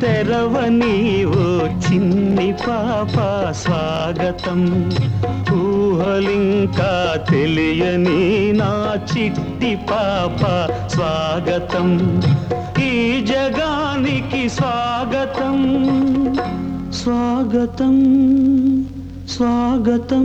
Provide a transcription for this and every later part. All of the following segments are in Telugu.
తెరవని ఓ చిన్ని పాప స్వాగతం ఊహలింకా తెలియని నా చిట్టి పాప స్వాగతం ఈ జగానికి స్వాగతం స్వాగతం స్వాగతం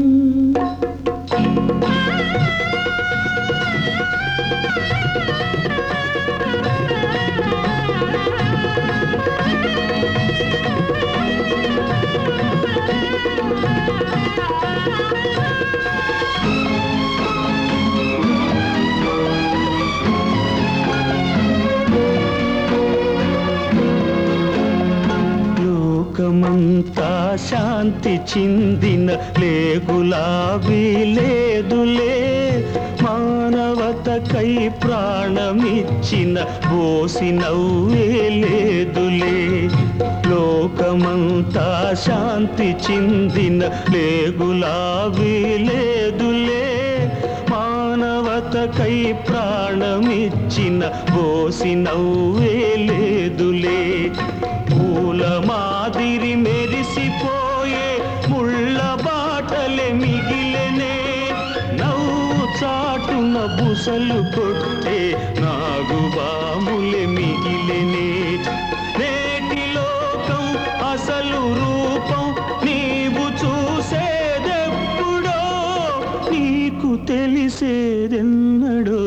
లోకమంతా శాంతి చిందిన లేగులాబీ లేదులే మానవతకై ప్రాణమిచ్చిన బోసి నవ్వే లేదులే లోకమంతా శాంతి చిందిన లేగులాబీ లేదులే మానవతకై ప్రాణమిచ్చిన బోసి నవ్వే లేదులే పూల మాదిరి మెరిసిపోయే ముళ్ళ బాటలే మిగిలెనే నవ్వు చాటున బుసలు కొట్టే నాగుబాములే మిగిలెనే నేటి లోకం అసలు రూపం నీవు చూసేదెప్పుడో నీకు తెలిసేదెన్నడో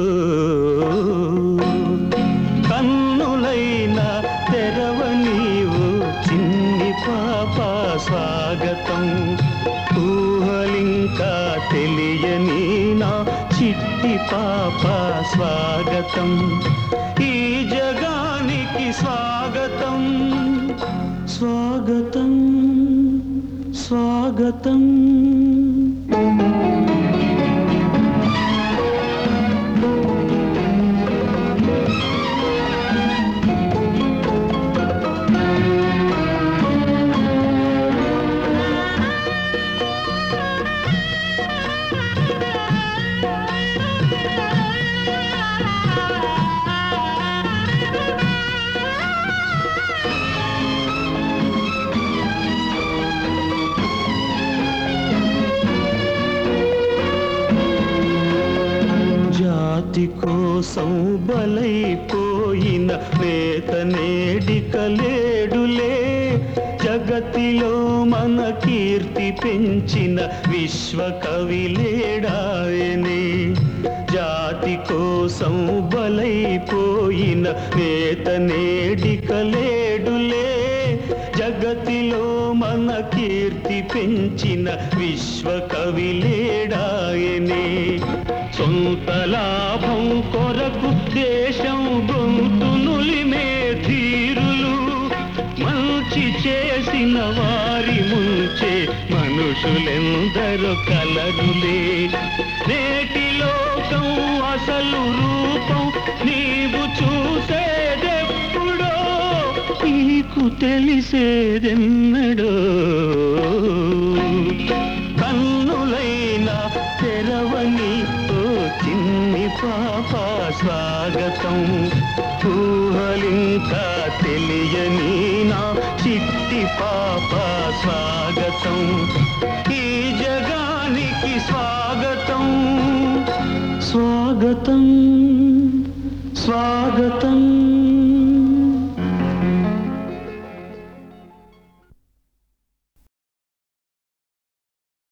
కన్నులైన తెరవనీవు చిన్ని పాప స్వాగతం ఊహలింకా తెలియని నా చిట్టి పాప స్వాగతం ఈ జగానికి స్వాగతం స్వాగతం స్వాగతం జాతి కోసం బలైపోయిన నేత నేడికలేడులే జగతిలో మన కీర్తి పెంచిన విశ్వకవి లేడాయనే జాతి కోసం బలైపోయిన నేత నేడికలేడులే జగతిలో మన కీర్తి పెంచిన విశ్వకవి లేడాయనే సొంత లాభం కొరకు దేశం గొంతు నులిమే ధీరులు మంచి చేసిన వారి ముంచే మనుషులెందరో కలరులే నేటి లోకం అసలు రూపం నీవు చూసేదెప్పుడో నీకు తెలిసేదెన్నడో కన్నులైన తెరవని ఓ చిన్ని పాప స్వాగతం ఊహలింకా తెలియని నా చిట్టి పాప స్వాగతం ఈ జగానికి స్వాగతం స్వాగతం స్వాగతం